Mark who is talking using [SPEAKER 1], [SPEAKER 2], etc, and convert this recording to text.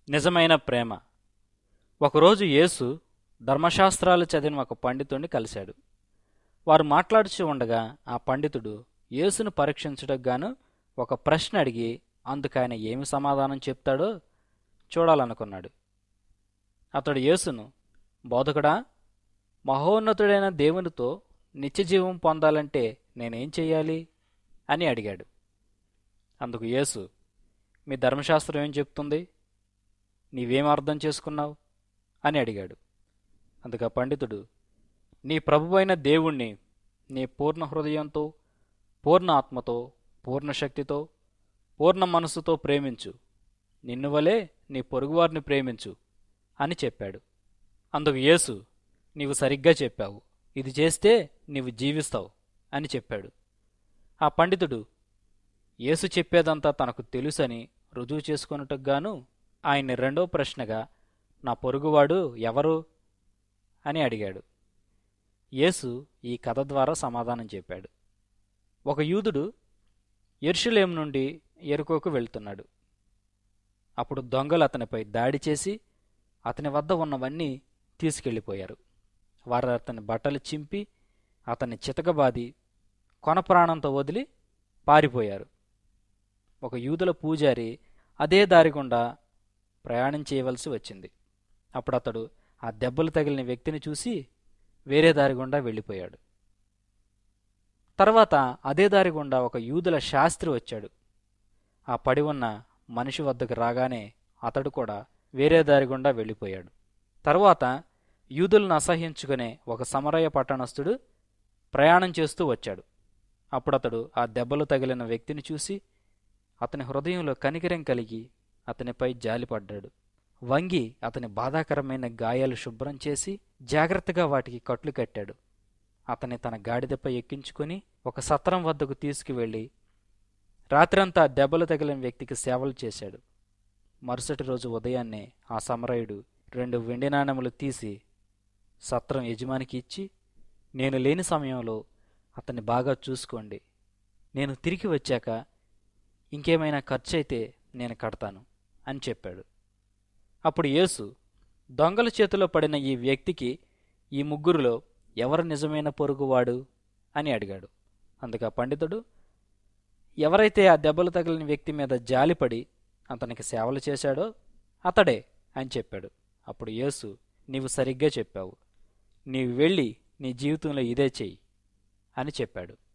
[SPEAKER 1] నిజమైన ప్రేమ ఒకరోజు యేసు ధర్మశాస్త్రాలు చదివిన ఒక పండితుడిని కలిశాడు వారు మాట్లాడుచూ ఉండగా ఆ పండితుడు యేసును పరీక్షించడానికి గాను ఒక ప్రశ్న అడిగి అందుకు ఆయన ఏమి సమాధానం చెప్తాడో చూడాలనుకున్నాడు అతడు యేసును బోధకుడా మహోన్నతుడైన దేవునితో నిత్యజీవం పొందాలంటే నేనేం చెయ్యాలి అని అడిగాడు అందుకు యేసు మీ ధర్మశాస్త్రం ఏం చెప్తుంది నీవేం అర్థం చేసుకున్నావు అని అడిగాడు అందుకు ఆ పండితుడు నీ ప్రభువైన దేవుణ్ణి నీ పూర్ణ హృదయంతో పూర్ణ ఆత్మతో పూర్ణ శక్తితో పూర్ణ మనస్సుతో ప్రేమించు నిన్ను వలే నీ పొరుగువారిని ప్రేమించు అని చెప్పాడు అందుకు యేసు నీవు సరిగ్గా చెప్పావు ఇది చేస్తే నీవు జీవిస్తావు అని చెప్పాడు ఆ పండితుడు యేసు చెప్పేదంతా తనకు తెలుసని రుజువు చేసుకొనుటకు గాను ఆయన్ని రెండో ప్రశ్నగా నా పొరుగువాడు ఎవరు అని అడిగాడు యేసు ఈ కథ ద్వారా సమాధానం చెప్పాడు ఒక యూదుడు ఎర్షులేం నుండి ఎరుకోకు వెళ్తున్నాడు అప్పుడు దొంగలు అతనిపై దాడి చేసి అతని వద్ద ఉన్నవన్నీ తీసుకెళ్ళిపోయారు వారు అతని బట్టలు చింపి అతన్ని చితకబాది కొన ప్రాణంతో వదిలి పారిపోయారు ఒక యూదుల పూజారి అదే దారి గుండా ప్రయాణం చేయవలసి వచ్చింది అప్పుడు అతడు ఆ దెబ్బలు తగిలిన వ్యక్తిని చూసి వేరే దారి గుండా వెళ్ళిపోయాడు తర్వాత అదే దారి గుండా ఒక యూదుల శాస్త్రి వచ్చాడు ఆ పడి ఉన్న మనిషి వద్దకు రాగానే అతడు కూడా వేరే దారి గుండా వెళ్ళిపోయాడు తరువాత యూదులను అసహ్యించుకునే ఒక సమరయ పట్టణస్థుడు ప్రయాణం చేస్తూ వచ్చాడు అప్పుడు అతడు ఆ దెబ్బలు తగిలిన వ్యక్తిని చూసి అతని హృదయంలో కనికరం కలిగి అతనిపై జాలిపడ్డాడు వంగి అతని బాధాకరమైన గాయాలు శుభ్రం చేసి జాగ్రత్తగా వాటికి కట్లు కట్టాడు అతన్ని తన గాడిదపై ఎక్కించుకొని ఒక సత్రం వద్దకు తీసుకువెళ్ళి రాత్రంతా దెబ్బలు తగిలిన వ్యక్తికి సేవలు చేశాడు మరుసటి రోజు ఉదయాన్నే ఆ సమరయుడు రెండు వెండి నాణెములు తీసి సత్రం యజమానికి ఇచ్చి నేను లేని సమయంలో అతన్ని బాగా చూసుకోండి నేను తిరిగి వచ్చాక ఇంకేమైనా ఖర్చు అయితే నేను కడతాను అని చెప్పాడు అప్పుడు యేసు దొంగల చేతిలో పడిన ఈ వ్యక్తికి ఈ ముగ్గురులో ఎవరు నిజమైన పొరుగువాడు అని అడిగాడు అందుకు ఆ పండితుడు ఎవరైతే ఆ దెబ్బలు తగిలిన వ్యక్తి మీద జాలిపడి అతనికి సేవలు చేశాడో అతడే అని చెప్పాడు అప్పుడు యేసు నీవు సరిగ్గా చెప్పావు నీవు వెళ్ళి నీ జీవితంలో ఇదే చెయ్యి అని చెప్పాడు